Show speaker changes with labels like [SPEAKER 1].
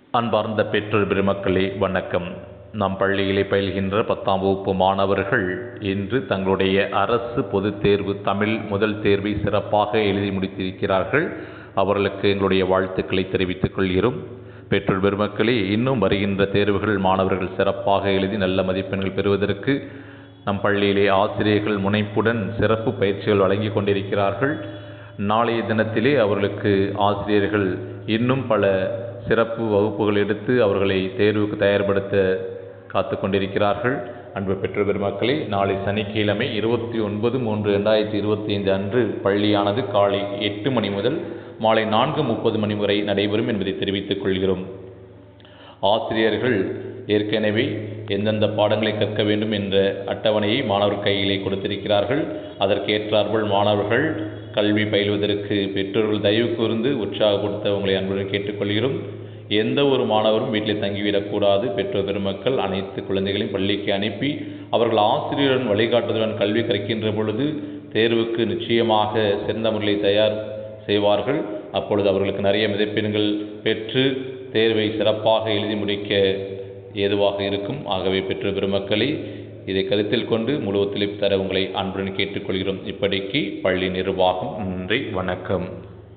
[SPEAKER 1] அன்பார்ந்த பெற்றோர் பெருமக்களே வணக்கம் நம் பள்ளியிலே பயில்கின்ற பத்தாம் வகுப்பு மாணவர்கள் இன்று தங்களுடைய அரசு பொதுத் தேர்வு தமிழ் முதல் தேர்வை சிறப்பாக எழுதி முடித்திருக்கிறார்கள் அவர்களுக்கு எங்களுடைய வாழ்த்துக்களை தெரிவித்துக் கொள்கிறோம் பெற்றோர் பெருமக்களே இன்னும் வருகின்ற தேர்வுகள் மாணவர்கள் சிறப்பாக எழுதி நல்ல மதிப்பெண்கள் பெறுவதற்கு நம் பள்ளியிலே ஆசிரியர்கள் முனைப்புடன் சிறப்பு பயிற்சிகள் வழங்கி கொண்டிருக்கிறார்கள் நாளைய தினத்திலே அவர்களுக்கு ஆசிரியர்கள் இன்னும் பல சிறப்பு வகுப்புகள் எடுத்து அவர்களை தேர்வுக்கு தயார்படுத்த காத்து கொண்டிருக்கிறார்கள் அன்பு பெற்ற பெருமக்களே நாளை சனிக்கிழமை இருபத்தி ஒன்பது மூன்று ரெண்டாயிரத்தி இருபத்தி ஐந்து அன்று பள்ளியானது காலை எட்டு மணி முதல் மாலை நான்கு முப்பது மணி வரை நடைபெறும் என்பதை தெரிவித்துக் கொள்கிறோம் ஆசிரியர்கள் ஏற்கனவே எந்தெந்த பாடங்களை கற்க வேண்டும் என்ற அட்டவணையை மாணவர் கையிலே கொடுத்திருக்கிறார்கள் அதற்கேற்றார்கள் மாணவர்கள் கல்வி பயில்வதற்கு பெற்றோர்கள் தயவு கூர்ந்து உற்சாகப்படுத்த உங்களை அன்புடன் கேட்டுக்கொள்கிறோம் எந்த ஒரு மாணவரும் வீட்டில் தங்கிவிடக்கூடாது பெற்றோர் பெருமக்கள் அனைத்து குழந்தைகளையும் பள்ளிக்கு அனுப்பி அவர்கள் ஆசிரியருடன் வழிகாட்டுதலுடன் கல்வி கற்கின்ற பொழுது தேர்வுக்கு நிச்சயமாக சிறந்த முறையில் தயார் செய்வார்கள் அப்பொழுது அவர்களுக்கு நிறைய மதிப்பெண்கள் பெற்று தேர்வை சிறப்பாக எழுதி முடிக்க ஏதுவாக இருக்கும் ஆகவே பெற்ற பெருமக்களை இதை கருத்தில் கொண்டு முழு ஒத்துழைப்பு தர உங்களை அன்புடன் கேட்டுக்கொள்கிறோம் இப்படிக்கு பள்ளி நிர்வாகம் நன்றி வணக்கம்